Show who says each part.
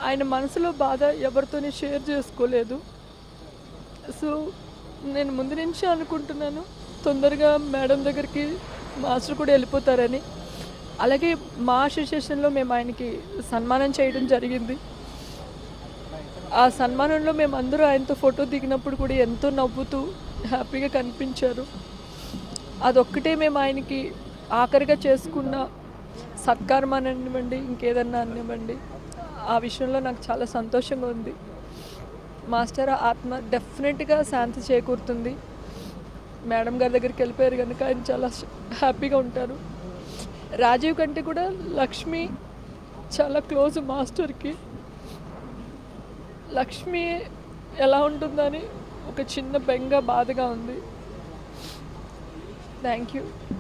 Speaker 1: ఆయన మనసులో బాధ ఎవరితోని షేర్ చేసుకోలేదు సో నేను ముందు నుంచి అనుకుంటున్నాను తొందరగా మేడం దగ్గరికి మాస్టర్ కూడా వెళ్ళిపోతారని అలాగే మా అసోసియేషన్లో మేము ఆయనకి సన్మానం చేయడం జరిగింది ఆ సన్మానంలో మేము అందరూ ఆయనతో ఫోటో దిగినప్పుడు కూడా ఎంతో నవ్వుతూ హ్యాపీగా కనిపించారు అదొక్కటే మేము ఆయనకి ఆఖరిగా చేసుకున్న సత్కారం అనివ్వండి ఇంకేదన్నా అనివ్వండి ఆ విషయంలో నాకు చాలా సంతోషంగా ఉంది మాస్టర్ ఆత్మ డెఫినెట్గా శాంతి చేకూరుతుంది మేడం గారి దగ్గరికి వెళ్ళిపోయారు కనుక ఆయన చాలా హ్యాపీగా ఉంటారు రాజీవ్ కంటే కూడా లక్ష్మి చాలా క్లోజ్ మాస్టర్కి లక్ష్మి ఎలా ఉంటుందని ఒక చిన్న బెంగ బాధగా ఉంది థ్యాంక్ యూ